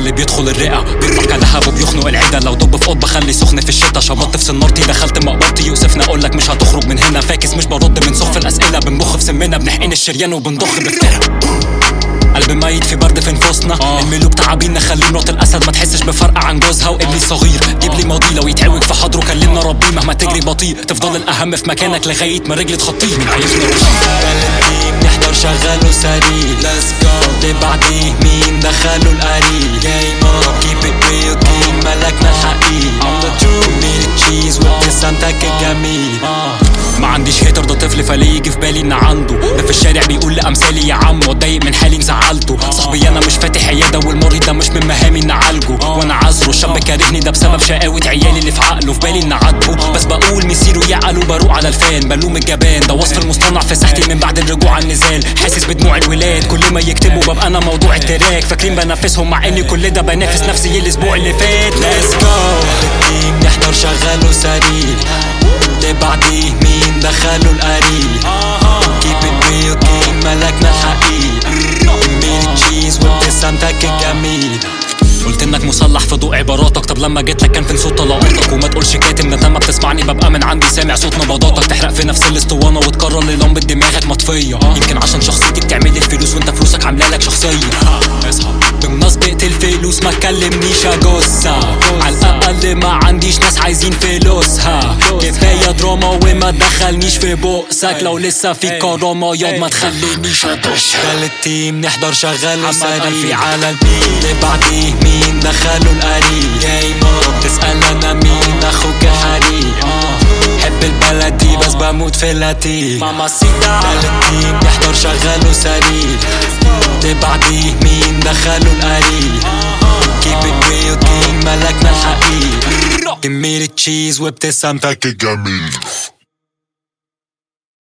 اللي بيدخل الرئة بيرفع كلهب وبيخنق العدا لو دب في اوضه خلي سخن في الشتا شبطت في سنارتي دخلت مقبرتي يوسفنا اقول لك مش هتخرج من هنا فاكس مش برد من سخف الاسئله بنبخ في سمنا بنحقن الشريان وبنضخ بالفرق قلب ميت في برد في نفوسنا آه. الملوك تعابين نخليه مرات الاسد ما تحسش بفرق عن جوزها وابني صغير جيب لي ماضي لو يتعوج في حضره كلمنا ربي مهما تجري بطيء تفضل الاهم في مكانك لغايه ما رجلي تخطيه مين عايزنا التيم نحضر شغله سريع ليتس جو اللي بعديه مين دخله القريب جيم اب كيب ات ريل كينج ملكنا الحقيقي I'm the truth ميل تشيز وابتسامتك الجميل ما عنديش هيتر ده طفل فليه يجي في بالي ان عنده ده في الشارع بيقول لامثالي يا عم واتضايق من حالي زعلته صاحبي انا مش فاتح عياده والمريض ده مش من مهامي ان اعالجه وانا عذره الشاب كارهني ده بسبب شقاوه عيالي اللي في عقله في بالي ان عاتبه بس بقول مسيره يعقل وبروق على الفان بلوم الجبان ده وصف المصطنع في ساحتي من بعد الرجوع عن النزال حاسس بدموع الولاد كل ما يكتبوا ببقى انا موضوع التراك فاكرين بنافسهم مع اني كل ده بنافس نفسي الاسبوع اللي فات ليتس جو التيم نحضر شغله سريع اللي بعديه مين دخله القريب كيب ات ريل كينج ملكنا الحقيقي ميل تشيز وابتسامتك الجميل قلت انك مصلح في ضوء عباراتك طب لما جيت لك كان فين صوت طلقاتك وما تقولش كاتم ده لما بتسمعني ببقى من عندي سامع صوت نبضاتك تحرق في نفس الاسطوانه وتكرر لي لمبه دماغك مطفيه يمكن عشان شخصيتي بتعمل الفلوس وانت فلوسك عامله لك شخصيه اصحى بمناسبة الفلوس ما تكلمنيش يا جثة على الأقل ما عنديش ناس عايزين فلوسها كفاية دراما وما تدخلنيش في بؤسك لو لسه في كرامة ياض ما تخلينيش أدوش خلي التيم نحضر شغال سريع على البيت اللي بعديه مين دخله القريب جاي اب تسأل أنا مين أخوك الحريق حب البلدي بس بموت في اللاتين ماما سيدا التيم نحضر شغله سريع اللي بعديه مين دخله القريب كيب ات ريل كينج ملكنا الحقيقي كمية تشيز وابتسامتك الجميل